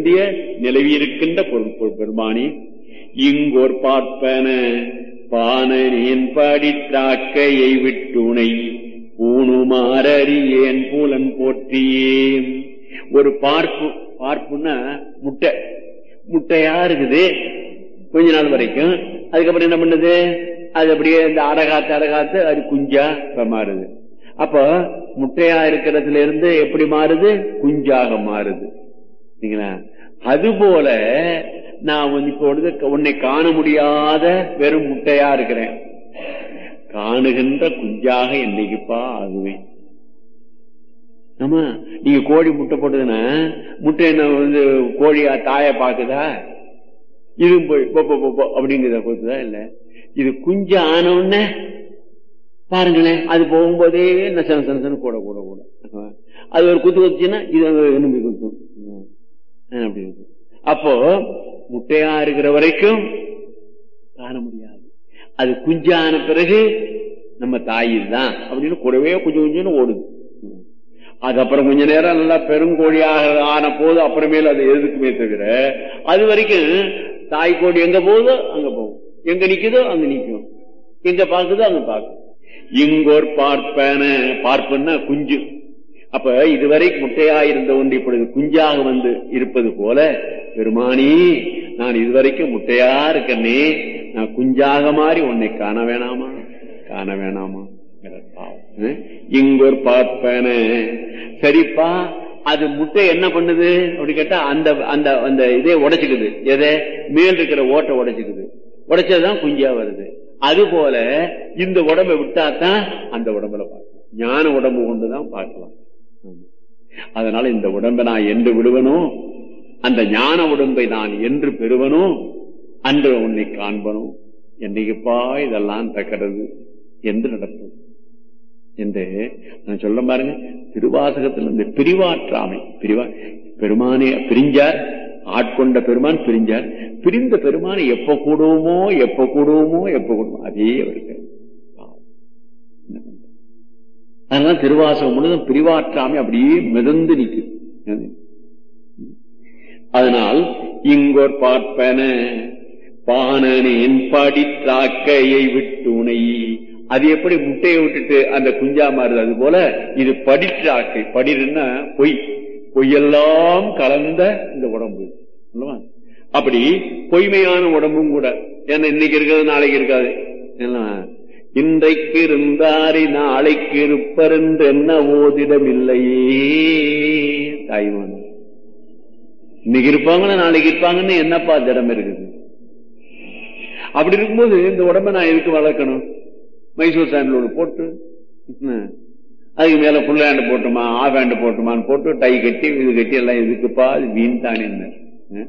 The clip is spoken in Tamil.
இந்திய நிலவியிருக்கின்ற பொருள் பொருள் பெருமானி இங்கோர் பார்ப்பன பானனேன் பாடித்தாக்கையை விட்டுணை பூணுமாறியேன் பூலன் போற்றியே ஒரு பார்ப்பு பார்ப்புன்னா முட்டை முட்டையா இருக்குது கொஞ்ச நாள் வரைக்கும் அதுக்கப்புறம் என்ன பண்ணுது அது அப்படியே இந்த அடகாத்து அடகாத்து அது குஞ்சா இப்ப மாறுது அப்போ முட்டையா இருக்கிறதுல இருந்து எப்படி மாறுது குஞ்சாக மாறுது சரிங்களா அதுபோல நான் வந்து இப்போ வந்து உன்னை காண முடியாத வெறும் முட்டையா இருக்கிறேன் காணுகின்ற குஞ்சாக என்னைக்குப்பா ஆகுவேன் ஆமா நீங்க கோழி முட்டை போட்டதுன்னா முட்டை என்ன வந்து கோழியா தாய பாக்குதா இதுவும் போய் அப்படிங்கிறத பொறுத்துதா இல்ல இது குஞ்சு ஆன உடனே பாருங்களேன் அது போகும்போதே நசன சனசன கூட கூட கூட அது ஒரு குத்து குத்துச்சுன்னா இது எலும்பி குத்தும் அப்படி இருக்கு அப்போ முட்டையா இருக்கிற வரைக்கும் காண முடியாது அது குஞ்சான பிறகு நம்ம தாயில் தான் அப்படின்னு கூடவே கொஞ்சம் கொஞ்சம் ஓடுது அதுக்கப்புறம் கொஞ்ச நேரம் நல்லா பெருங்கோழியாக ஆன போது அப்புறமேல அது எதுக்குமே தவிர அது வரைக்கும் தாய் கோழி எங்க போகுதோ அங்க போகும் எங்க நிக்குதோ அங்க நிக்கும் எங்க பாக்குதோ அங்க பார்க்கும் இங்கோர் பார்ப்பன பார்ப்பன்னா குஞ்சு அப்ப இதுவரை முட்டையா இருந்த ஒன்று இப்பொழுது குஞ்சாக வந்து இருப்பது போல பெருமானி நான் இதுவரைக்கும் முட்டையா இருக்கனே நான் குஞ்சாக மாறி உன்னை காண வேணாமா காண வேணாமா இங்கோர் பார்ப்பன சரிப்பா அது முட்டை என்ன பண்ணுது அப்படி கேட்டா அந்த அந்த அந்த இதே உடைச்சுக்குது எதை மேல் இருக்கிற ஓட்டை உடைச்சுக்குது உடைச்சதுதான் குஞ்சா வருது அது போல இந்த உடம்பை விட்டாதான் அந்த உடம்புல பார்க்கலாம் ஞான உடம்பு கொண்டுதான் பார்க்கலாம் அதனால இந்த உடம்பை நான் என்று விடுவனோ அந்த ஞான உடம்பை நான் என்று பெறுவனோ அன்று உன்னை காண்பனோ என்னைக்குப்பா இதெல்லாம் தக்கிறது என்று நடக்கும் என்று நான் சொல்ல பாருங்க திருவாசகத்தில் இந்த பிரிவாற்றாமை பிரிவா பெருமானே பிரிஞ்சார் ஆட்கொண்ட பெருமான் பிரிஞ்சார் பிரிந்த பெருமான் எப்ப கூடுவோமோ எப்ப கூடுவோமோ எப்ப கூடுவோமோ அதே அவருக்கு அதனால திருவாசகம் முழுதும் பிரிவாற்றாமை அப்படியே மிதந்து நிற்குது அதனால் இங்கோர் பார்ப்பன பானனின் படித்தாக்கையை விட்டுணை அது எப்படி முட்டையை விட்டுட்டு அந்த குஞ்சா மாறுது அது போல இது படிற்றாக்கை படிருன்னா பொய் பொய்யெல்லாம் கலந்த இந்த உடம்பு அப்படி பொய்மையான உடம்பும் கூட ஏன்னா இன்னைக்கு இருக்கிறது நாளைக்கு இருக்காது இன்றைக்கு இருந்தாரி நாளைக்கு இருப்பர் என்று என்ன ஓதிடமில்லையே தாய்மான் இன்னைக்கு இருப்பாங்கன்னா நாளைக்கு இருப்பாங்கன்னு என்னப்பா திடம் இருக்குது அப்படி இருக்கும்போது இந்த உடம்ப நான் எதுக்கு வளர்க்கணும் மைசூர் சாண்டில் போட்டு அதுக்கு மேல ஃபுல் ஹேண்ட் போட்டுமா ஆஃப் ஹேண்ட் போட்டுமான்னு போட்டு டை கட்டி இது கட்டி எல்லாம் எதுக்குப்பா அது வீண் தானே